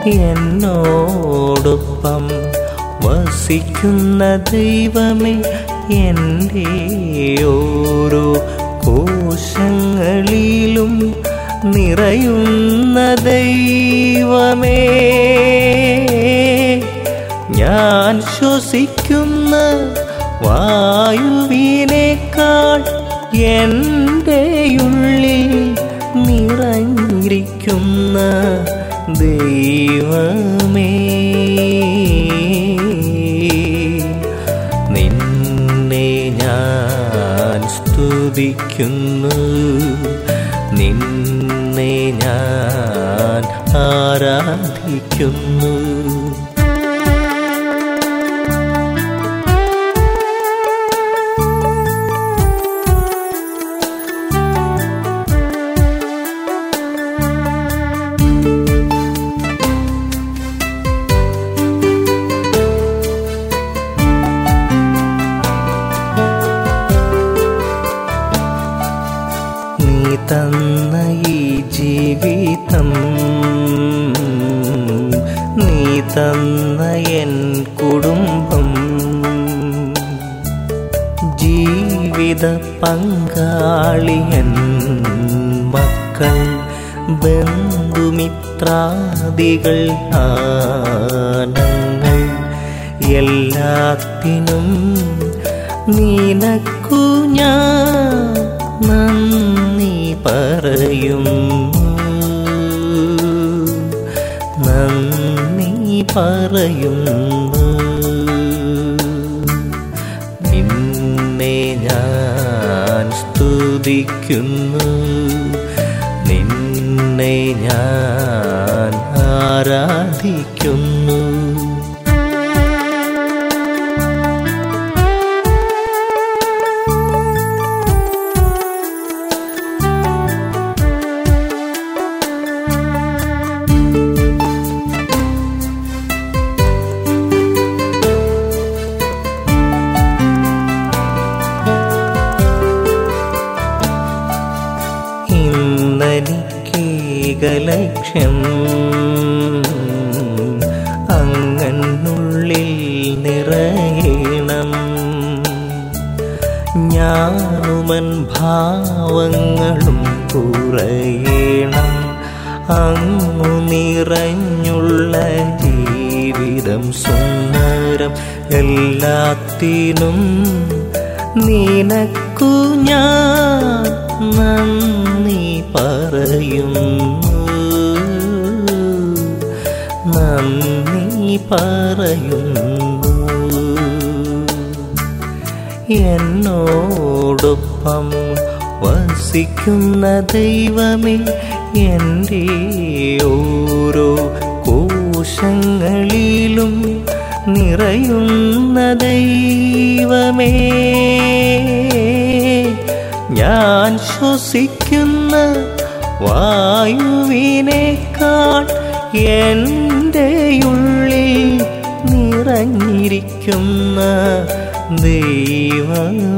എന്നോടൊപ്പം വസിക്കുന്ന ദൈവമേ എൻ്റെ ഓരോ കോശങ്ങളിലും നിറയുന്ന ദൈവമേ ഞാൻ ശ്വസിക്കുന്ന വായുവിനേക്കാൾ എൻ്റെ ഉള്ളിൽ നിറഞ്ഞിരിക്കുന്ന ദൈവമേ നിന്നെ ഞാൻ സ്തുതിക്കുന്നു നിന്നെ ഞാൻ ആരാധിക്കുന്നു നീ തന്ന ഈ ജീവിതം നീ തന്ന എൻ കുടുംബം ജീവിത പങ്കാളിയൻ മക്കൾ ബന്ധുമിത്രാദികൾ ആനങ്ങൾ എല്ലാത്തിനും നിനക്കു ഞാൻ നന്ദി പറയുന്നു നന്ദി പറയുന്നു നിന്നെ ഞാൻ സ്തുതിക്കുന്നു നിന്നെ ഞാൻ ആരാധിക്കുന്നു ഇന്നലിക്കേകലക്ഷ്യം അങ്ങനുള്ളിൽ നിറയണം ഞാനുമൻ ഭാവങ്ങളും കുറയണം അങ്ങു നിറഞ്ഞുള്ള ജീവിതം സുന്ദരം എല്ലാത്തിനും നിനക്കു ഞാൻ നന്ദി പറയുന്നു നന്ദി പറയുന്നു എന്നോടൊപ്പം വസിക്കുന്ന ദൈവമേ എൻ്റെ ഓരോ കോശങ്ങളിലും നിറയുന്ന ദൈവമേ ഞാൻ ശ്വസിക്കുന്ന വായുവിനേക്കാൾ എൻ്റെ ഉള്ളിൽ നിറഞ്ഞിരിക്കുന്ന ദൈവമേ